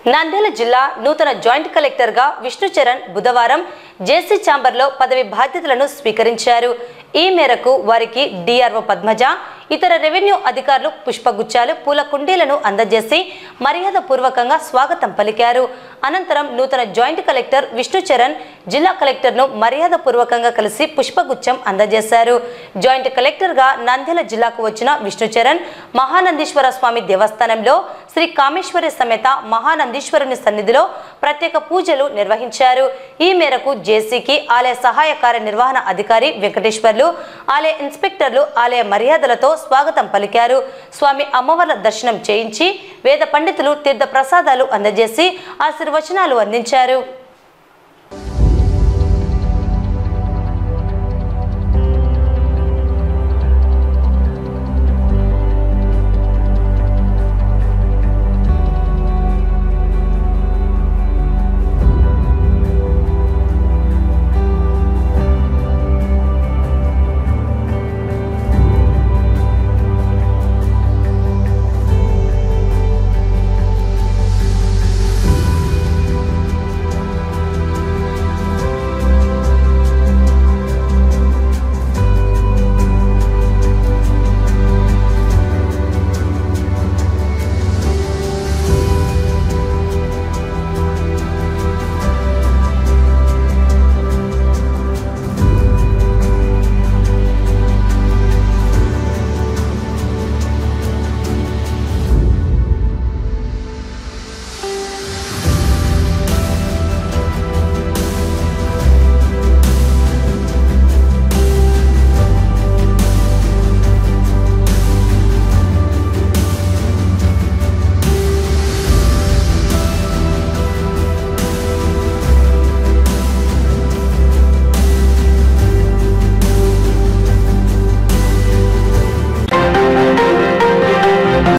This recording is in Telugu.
నంద్యాల జిల్లా నూతన జాయింట్ కలెక్టర్గా విష్ణుచరణ్ బుధవారం జేసీ ఛాంబర్లో పదవి బాధ్యతలను స్వీకరించారు ఈ మేరకు వారికి డిఆర్ఓ పద్మజ ఇతర రెవెన్యూ అధికారులు పుష్పగుచ్చాలు పూల కుండీలను అందజేసి మర్యాద పూర్వకంగా స్వాగతం పలికారు అనంతరం నూతన జాయింట్ కలెక్టర్ విష్ణుచరణ్ జిల్లా కలెక్టర్ను మర్యాద పూర్వకంగా కలిసి పుష్పగుచ్చం అందజేశారు జాయింట్ కలెక్టర్గా నంద్యాల జిల్లాకు వచ్చిన విష్ణుచరణ్ మహానందీశ్వర స్వామి దేవస్థానంలో శ్రీ కామేశ్వరి సమేత మహానందీశ్వరుని సన్నిధిలో ప్రత్యేక పూజలు నిర్వహించారు ఈ మేరకు జేసీకి ఆలయ సహాయ కార్యనిర్వహణ అధికారి వెంకటేశ్వర్లు ఆలయ ఇన్స్పెక్టర్లు ఆలయ మర్యాదలతో స్వాగతం పలికారు స్వామి అమ్మవార్ల దర్శనం చేయించి వేద పండితులు తీర్థ ప్రసాదాలు అందజేసి ఆశీర్వచనాలు అందించారు